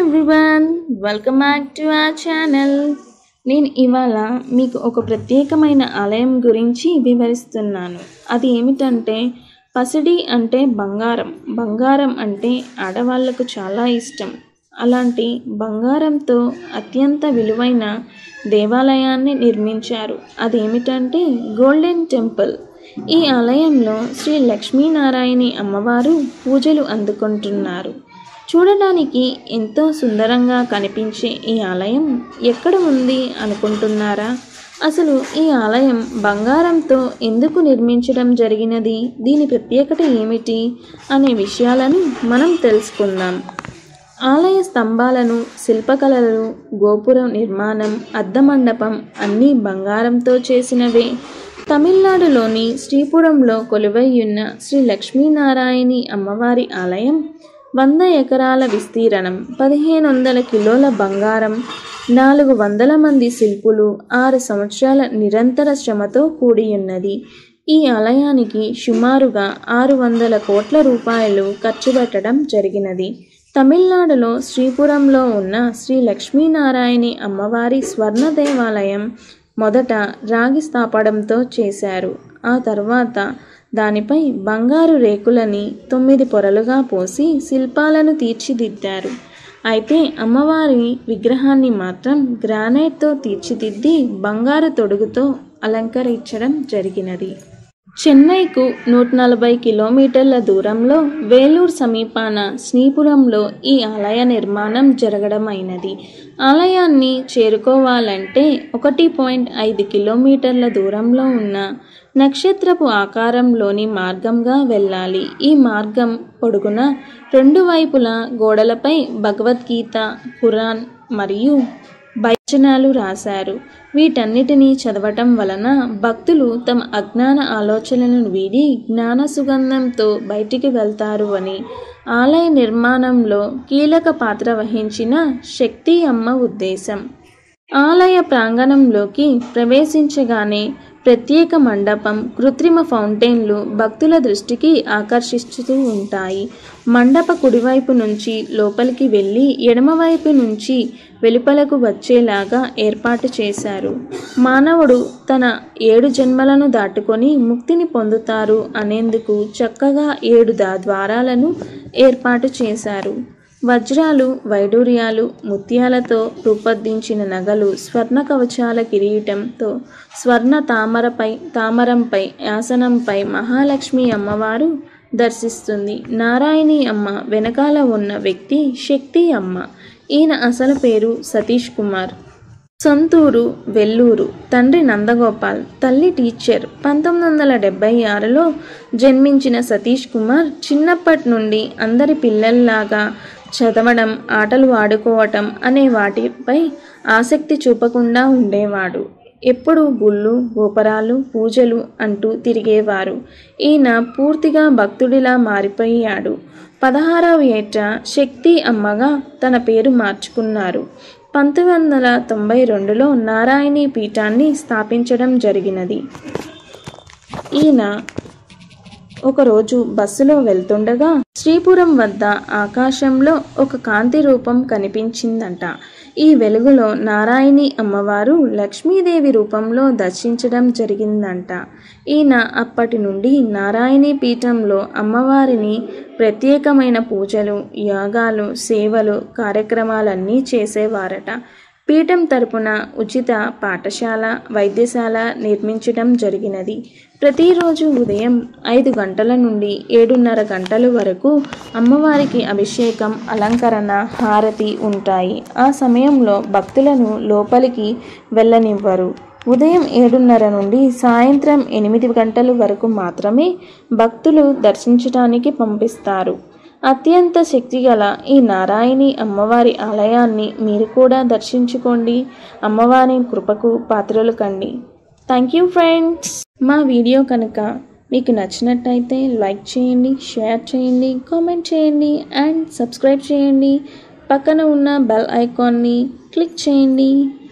everyone welcome back to our channel నేను ఇవాళ మీకు ఒక ప్రత్యేకమైన ఆలయం గురించి వివరిస్తున్నాను అది ఏమిటంటే పసిడి అంటే బంగారం బంగారం అంటే ఆడవాళ్లకు చాలా ఇష్టం అలాంటి బంగారంతో అత్యంత విలువైన దేవాలయాన్ని నిర్మించారు అదేమిటంటే గోల్డెన్ టెంపుల్ ఈ ఆలయంలో శ్రీ లక్ష్మీనారాయణి అమ్మవారు పూజలు అందుకుంటున్నారు చూడడానికి ఎంతో సుందరంగా కనిపించే ఈ ఆలయం ఎక్కడ ఉంది అనుకుంటున్నారా అసలు ఈ ఆలయం బంగారంతో ఎందుకు నిర్మించడం జరిగినది దీని ప్రత్యేకత ఏమిటి అనే విషయాలను మనం తెలుసుకుందాం ఆలయ స్తంభాలను శిల్పకళలు గోపురం నిర్మాణం అద్దమండపం అన్నీ బంగారంతో చేసినవే తమిళనాడులోని శ్రీపురంలో కొలువైయున్న శ్రీ లక్ష్మీనారాయణి అమ్మవారి ఆలయం వంద ఎకరాల విస్తీర్ణం పదిహేను వందల కిలోల బంగారం నాలుగు వందల మంది శిల్పులు ఆరు సంవత్సరాల నిరంతర శ్రమతో కూడి ఉన్నది ఈ ఆలయానికి సుమారుగా ఆరు వందల కోట్ల రూపాయలు ఖర్చు పెట్టడం జరిగినది తమిళనాడులో శ్రీపురంలో ఉన్న శ్రీ లక్ష్మీనారాయణి అమ్మవారి స్వర్ణ దేవాలయం మొదట రాగి స్థాపడంతో చేశారు ఆ తర్వాత దానిపై బంగారు రేకులని తొమ్మిది పొరలుగా పోసి శిల్పాలను తీర్చిదిద్దారు అయితే అమ్మవారి విగ్రహాన్ని మాత్రం గ్రానైట్తో తీర్చిదిద్ది బంగారు తొడుగుతో అలంకరించడం జరిగినది చెన్నైకు నూట నలభై కిలోమీటర్ల దూరంలో వేలూరు సమీపాన శ్రీపురంలో ఈ ఆలయ నిర్మాణం జరగడమైనది ఆలయాన్ని చేరుకోవాలంటే ఒకటి పాయింట్ ఐదు కిలోమీటర్ల దూరంలో ఉన్న నక్షత్రపు ఆకారంలోని మార్గంగా వెళ్ళాలి ఈ మార్గం పొడుగున రెండు వైపులా గోడలపై భగవద్గీత ఖురాన్ మరియు భజనాలు రాశారు వీటన్నిటినీ చదవటం వలన భక్తులు తమ అజ్ఞాన ఆలోచనలను వీడి జ్ఞాన సుగంధంతో బయటికి వెళ్తారు అని ఆలయ నిర్మాణంలో కీలక పాత్ర వహించిన శక్తి అమ్మ ఉద్దేశం ఆలయ ప్రాంగణంలోకి ప్రవేశించగానే ప్రత్యేక మండపం కృత్రిమ ఫౌంటైన్లు భక్తుల దృష్టికి ఆకర్షిస్తూ ఉంటాయి మండప కుడివైపు నుంచి లోపలికి వెళ్ళి ఎడమవైపు నుంచి వెలుపలకు వచ్చేలాగా ఏర్పాటు చేశారు మానవుడు తన ఏడు జన్మలను దాటుకొని ముక్తిని పొందుతారు అనేందుకు చక్కగా ఏడు దా ద్వారాలను ఏర్పాటు చేశారు వజ్రాలు వైడూర్యాలు ముత్యాలతో రూపొందించిన నగలు స్వర్ణ కవచాల కిరీటంతో స్వర్ణ తామరపై తామరంపై ఆసనంపై మహాలక్ష్మి అమ్మవారు దర్శిస్తుంది నారాయణి అమ్మ వెనకాల ఉన్న వ్యక్తి శక్తి అమ్మ ఈయన అసలు పేరు సతీష్ కుమార్ సొంతూరు వెల్లూరు తండ్రి నందగోపాల్ తల్లి టీచర్ పంతొమ్మిది వందల డెబ్బై ఆరులో జన్మించిన సతీష్ కుమార్ చిన్నప్పటి నుండి అందరి పిల్లల్లాగా చదవడం ఆటలు ఆడుకోవటం అనే వాటిపై ఆసక్తి చూపకుండా ఉండేవాడు ఎప్పుడు గుళ్ళు గోపురాలు పూజలు అంటూ తిరిగేవారు ఈయన పూర్తిగా భక్తుడిలా మారిపోయాడు పదహారవ ఏట శక్తి అమ్మగా తన పేరు మార్చుకున్నారు పంతొమ్మిది వందల తొంభై రెండులో నారాయణీ పీఠాన్ని స్థాపించడం జరిగినది ఈయన ఒకరోజు బస్సులో వెళ్తుండగా శ్రీపురం వద్ద ఆకాశంలో ఒక కాంతి రూపం కనిపించిందంట ఈ వెలుగులో నారాయణి అమ్మవారు లక్ష్మీదేవి రూపంలో దర్శించడం జరిగిందంట ఈయన అప్పటి నుండి నారాయణి పీఠంలో అమ్మవారిని ప్రత్యేకమైన పూజలు యాగాలు సేవలు కార్యక్రమాలన్నీ చేసేవారట పీఠం తరపున ఉచిత పాఠశాల వైద్యశాల నిర్మించడం జరిగినది ప్రతిరోజు ఉదయం ఐదు గంటల నుండి ఏడున్నర గంటల వరకు అమ్మవారికి అభిషేకం అలంకరణ హారతి ఉంటాయి ఆ సమయంలో భక్తులను లోపలికి వెళ్ళనివ్వరు ఉదయం ఏడున్నర నుండి సాయంత్రం ఎనిమిది గంటల వరకు మాత్రమే భక్తులు దర్శించడానికి పంపిస్తారు అత్యంత శక్తిగల ఈ నారాయణి అమ్మవారి ఆలయాన్ని మీరు కూడా దర్శించుకోండి అమ్మవారి కృపకు పాత్రలు కండి థ్యాంక్ యూ ఫ్రెండ్స్ మా వీడియో కనుక మీకు నచ్చినట్టయితే లైక్ చేయండి షేర్ చేయండి కామెంట్ చేయండి అండ్ సబ్స్క్రైబ్ చేయండి పక్కన ఉన్న బెల్ ఐకాన్ని క్లిక్ చేయండి